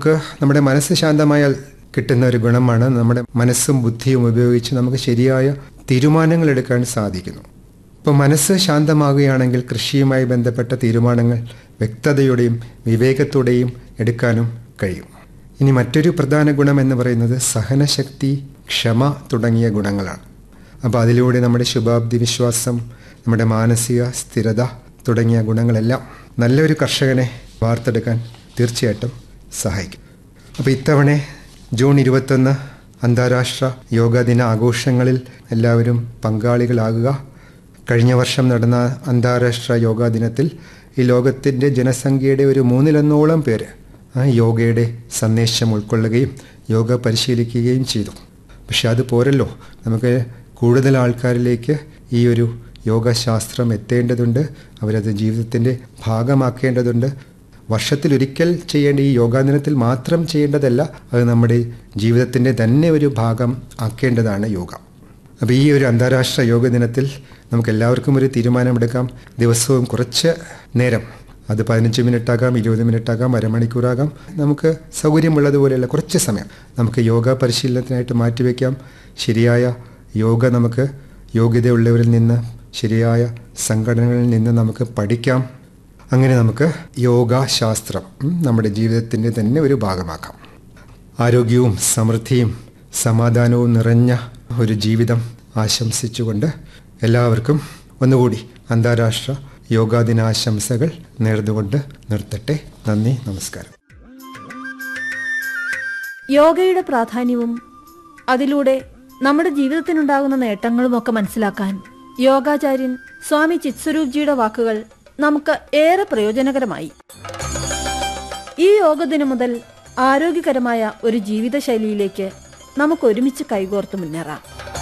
നമുക്ക് നമ്മുടെ മനസ്സ് ശാന്തമായാൽ കിട്ടുന്ന ഒരു ഗുണമാണ് നമ്മുടെ മനസ്സും ബുദ്ധിയും ഉപയോഗിച്ച് നമുക്ക് ശരിയായ തീരുമാനങ്ങൾ എടുക്കാൻ സാധിക്കുന്നു ഇപ്പോൾ മനസ്സ് ശാന്തമാകുകയാണെങ്കിൽ കൃഷിയുമായി ബന്ധപ്പെട്ട തീരുമാനങ്ങൾ വ്യക്തതയോടെയും വിവേകത്തോടെയും എടുക്കാനും കഴിയും ഇനി മറ്റൊരു പ്രധാന ഗുണം എന്ന് പറയുന്നത് സഹനശക്തി ക്ഷമ തുടങ്ങിയ ഗുണങ്ങളാണ് അപ്പോൾ അതിലൂടെ നമ്മുടെ ശുഭാബ്ദി വിശ്വാസം നമ്മുടെ മാനസിക സ്ഥിരത തുടങ്ങിയ ഗുണങ്ങളെല്ലാം നല്ലൊരു കർഷകനെ വാർത്തെടുക്കാൻ തീർച്ചയായിട്ടും സഹായിക്കും അപ്പോൾ ഇത്തവണ ജൂൺ ഇരുപത്തൊന്ന് അന്താരാഷ്ട്ര യോഗാ ദിന ആഘോഷങ്ങളിൽ എല്ലാവരും പങ്കാളികളാകുക കഴിഞ്ഞ വർഷം നടന്ന അന്താരാഷ്ട്ര യോഗാ ദിനത്തിൽ ഈ ലോകത്തിൻ്റെ ജനസംഖ്യയുടെ ഒരു മൂന്നിലൊന്നോളം പേര് ആ യോഗയുടെ സന്ദേശം ഉൾക്കൊള്ളുകയും യോഗ പരിശീലിക്കുകയും ചെയ്തു പക്ഷെ അത് പോരല്ലോ നമുക്ക് കൂടുതൽ ആൾക്കാരിലേക്ക് ഈ ഒരു യോഗശാസ്ത്രം എത്തേണ്ടതുണ്ട് അവരത് ജീവിതത്തിൻ്റെ ഭാഗമാക്കേണ്ടതുണ്ട് വർഷത്തിലൊരിക്കൽ ചെയ്യേണ്ട ഈ യോഗാ ദിനത്തിൽ മാത്രം ചെയ്യേണ്ടതല്ല അത് നമ്മുടെ ജീവിതത്തിൻ്റെ തന്നെ ഒരു ഭാഗം ആക്കേണ്ടതാണ് യോഗ അപ്പോൾ ഈ ഒരു അന്താരാഷ്ട്ര യോഗ ദിനത്തിൽ നമുക്ക് എല്ലാവർക്കും ഒരു തീരുമാനമെടുക്കാം ദിവസവും കുറച്ച് നേരം അത് പതിനഞ്ച് മിനിറ്റ് ആകാം ഇരുപത് മിനിറ്റ് ആകാം അരമണിക്കൂറാകാം നമുക്ക് സൗകര്യമുള്ളതുപോലെയുള്ള കുറച്ച് സമയം നമുക്ക് യോഗ പരിശീലനത്തിനായിട്ട് മാറ്റിവെക്കാം ശരിയായ യോഗ നമുക്ക് യോഗ്യതയുള്ളവരിൽ നിന്ന് ശരിയായ സംഘടനകളിൽ നിന്ന് നമുക്ക് പഠിക്കാം അങ്ങനെ നമുക്ക് യോഗാശാസ്ത്രം ഉം, നമ്മുടെ ജീവിതത്തിൻ്റെ തന്നെ ഒരു ഭാഗമാക്കാം ആരോഗ്യവും സമൃദ്ധിയും സമാധാനവും നിറഞ്ഞ ഒരു ജീവിതം ആശംസിച്ചുകൊണ്ട് എല്ലാവർക്കും ഒന്നുകൂടി അന്താരാഷ്ട്ര യോഗാ ദിനാശംസകൾ നേർന്നുകൊണ്ട് നിർത്തട്ടെ നന്ദി നമസ്കാരം യോഗയുടെ പ്രാധാന്യവും അതിലൂടെ നമ്മുടെ ജീവിതത്തിനുണ്ടാകുന്ന നേട്ടങ്ങളുമൊക്കെ മനസ്സിലാക്കാൻ യോഗാചാര്യൻ സ്വാമി ചിത്സ്വരൂപ്ജിയുടെ വാക്കുകൾ നമുക്ക് ഏറെ പ്രയോജനകരമായി ഈ യോഗദിനം മുതൽ ആരോഗ്യകരമായ ഒരു ജീവിതശൈലിയിലേക്ക് നമുക്ക് ഒരുമിച്ച് കൈകോർത്ത് മുന്നേറാം